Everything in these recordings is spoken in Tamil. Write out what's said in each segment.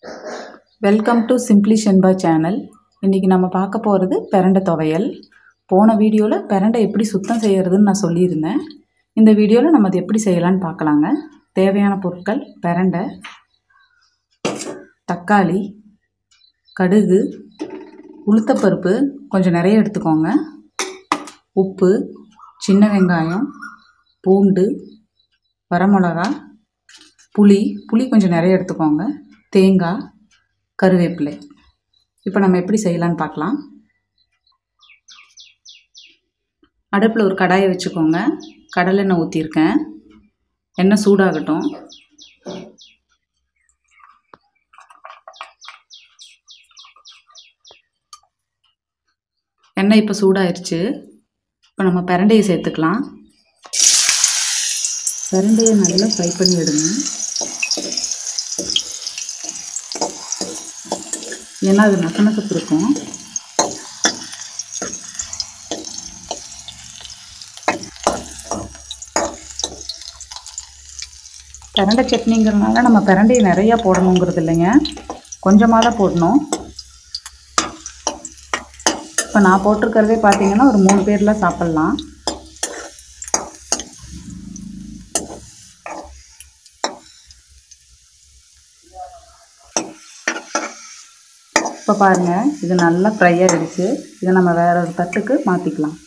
welcome to simply Shenba channel இன்றைக்கி நம்ம பார்க்க போகிறது பிரண்டை துவையல் போன வீடியோவில் பிரண்டை எப்படி சுத்தம் செய்கிறதுன்னு நான் சொல்லியிருந்தேன் இந்த வீடியோவில் நம்ம அது எப்படி செய்யலான்னு பார்க்கலாங்க தேவையான பொருட்கள் பிரண்டை தக்காளி கடுகு உளுத்தப்பருப்பு கொஞ்சம் நிறைய எடுத்துக்கோங்க உப்பு சின்ன வெங்காயம் பூண்டு வரமிளகா புளி புளி கொஞ்சம் நிறைய எடுத்துக்கோங்க தேங்காய் கருவேப்பிலை இப்போ நம்ம எப்படி செய்யலான்னு பார்க்கலாம் அடுப்பில் ஒரு கடாயை வச்சுக்கோங்க கடலெண்ணெய் ஊற்றிருக்கேன் எண்ணெய் சூடாகட்டும் எண்ணெய் இப்போ சூடாயிருச்சு இப்போ நம்ம பிரண்டையை சேர்த்துக்கலாம் பிரண்டையை நல்லா ஃப்ரை பண்ணி எடுங்க ஏன்னா அது நசநசப்பு இருக்கும் பிரண்டை சட்னிங்கிறதுனால நம்ம பிரண்டையை நிறையா போடணுங்கிறது இல்லைங்க கொஞ்சமாக தான் போடணும் இப்போ நான் போட்டிருக்கிறதே பார்த்தீங்கன்னா ஒரு மூணு பேர்லாம் சாப்பிட்லாம் இப்போ பாருங்கள் இது நல்லா ஃப்ரை ஆகிடுச்சு இதை நம்ம வேற ஒரு தட்டுக்கு மாற்றிக்கலாம்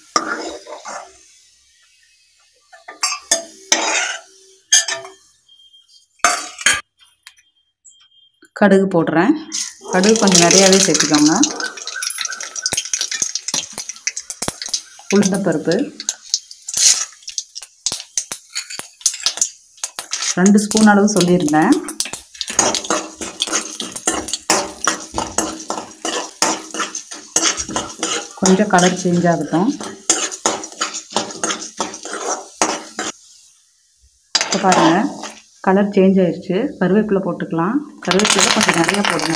கடுகு போடுறேன் கடுகு கொஞ்சம் நிறையாவே சேர்த்துக்கோங்க உளுந்தப்பருப்பு ரெண்டு ஸ்பூன் அளவு சொல்லியிருந்தேன் கொஞ்சம் கலர் சேஞ்ச் ஆகட்டும் இப்போ பாருங்கள் கலர் சேஞ்ச் ஆயிடுச்சு கருவேப்பிலை போட்டுக்கலாம் கருவேப்பிலை கொஞ்சம் நிறைய போடுங்க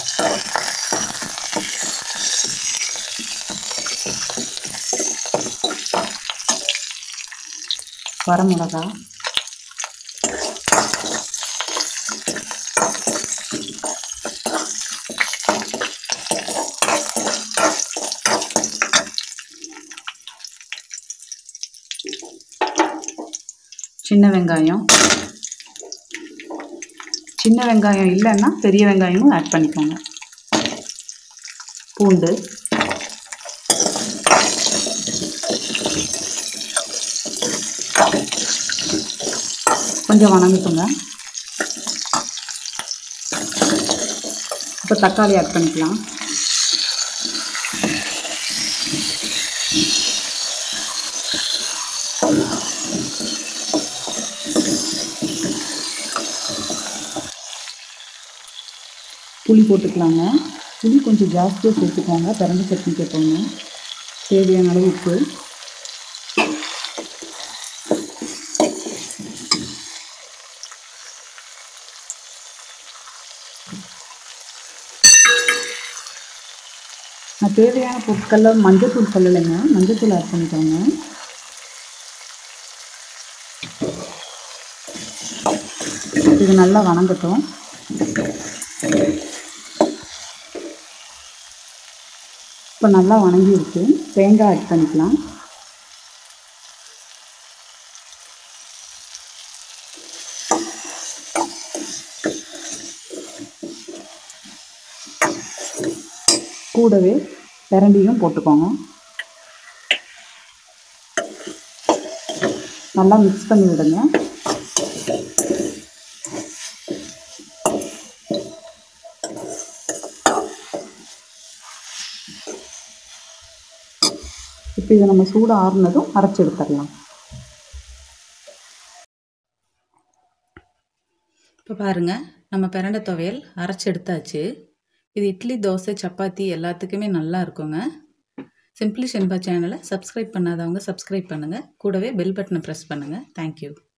வரமிளகா சின்ன வெங்காயம் சின்ன வெங்காயம் இல்லைன்னா பெரிய வெங்காயமும் ஆட் பண்ணிக்கோங்க பூண்டு கொஞ்சம் வணங்கிக்கோங்க இப்போ தக்காளி ஆட் பண்ணிக்கலாம் புளி போட்டுக்கலாங்க புளி கொஞ்சம் ஜாஸ்தியாக சேர்த்துக்கோங்க பிறந்த சட்னி கேட்போங்க தேவையான அளவு உப்பு நான் தேவையான பொருட்களில் மஞ்சத்தூள் சொல்லலைங்க மஞ்சத்தூள் ஆட் பண்ணிக்கோங்க இது நல்லா வணங்கட்டும் இப்போ நல்லா வணங்கிருக்கு தேங்காய் ஆட் பண்ணிக்கலாம் கூடவே பிரண்டியும் போட்டுக்கோங்க நல்லா மிக்ஸ் பண்ணி விடுங்க இப்போ இதை நம்ம சூடு ஆறுனதும் அரைச்சி எடுத்துடலாம் இப்போ பாருங்கள் நம்ம பிரண்டை துவையல் அரைச்சி எடுத்தாச்சு இது இட்லி தோசை சப்பாத்தி எல்லாத்துக்குமே நல்லா இருக்குங்க சிம்பிளி ஷென்பா சேனலை சப்ஸ்கிரைப் பண்ணாதவங்க சப்ஸ்கிரைப் பண்ணுங்கள் கூடவே பெல் பட்டனை ப்ரெஸ் பண்ணுங்கள் தேங்க்யூ